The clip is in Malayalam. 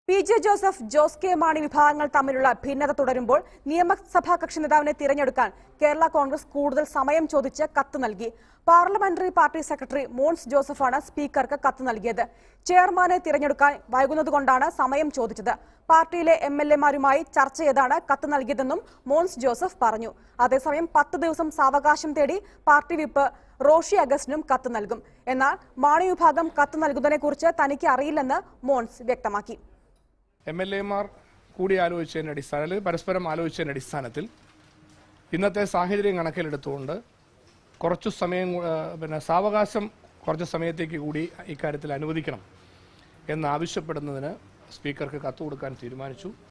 P J Joseph Jose K Mani വിഭാഗങ്ങൾ തമ്മിലുള്ള ഭിന്നത തുടരുമ്പോൾ നിയമസഭാ കക്ഷി നേതാവിനെ തിരഞ്ഞെടുക്കാൻ കേരള കോൺഗ്രസ് കൂടുതൽ സമയം ചോദിച്ച് കത്ത് നൽകി പാർലമെന്ററി പാർട്ടി സെക്രട്ടറി മോൻസ് ജോസഫാണ് സ്പീക്കർക്ക് കത്ത് നൽകിയത് ചെയർമാനെ തിരഞ്ഞെടുക്കാൻ വൈകുന്നതുകൊണ്ടാണ് സമയം ചോദിച്ചത് പാർട്ടിയിലെ എം എൽ എമാരുമായി ചർച്ച ചെയ്താണ് കത്ത് നൽകിയതെന്നും മോൻസ് ജോസഫ് പറഞ്ഞു അതേസമയം പത്ത് ദിവസം സാവകാശം തേടി പാർട്ടി വിപ്പ് റോഷി അഗസ്റ്റിനും കത്ത് നൽകും എന്നാൽ മാണി വിഭാഗം കത്ത് നൽകുന്നതിനെക്കുറിച്ച് തനിക്ക് അറിയില്ലെന്ന് മോൻസ് വ്യക്തമാക്കി എം എൽ എമാർ കൂടി ആലോചിച്ചതിൻ്റെ അടിസ്ഥാനത്തിൽ പരസ്പരം ആലോചിച്ചതിൻ്റെ അടിസ്ഥാനത്തിൽ ഇന്നത്തെ സാഹചര്യം കണക്കിലെടുത്തുകൊണ്ട് കുറച്ചു സമയം കൂ- ആ, പിന്നെ സാവകാശം കുറച്ച് സമയത്തേക്ക് കൂടി ഇക്കാര്യത്തിൽ അനുവദിക്കണം എന്നാവശ്യപ്പെടുന്നതിന് സ്പീക്കർക്ക് കത്ത് കൊടുക്കാൻ തീരുമാനിച്ചു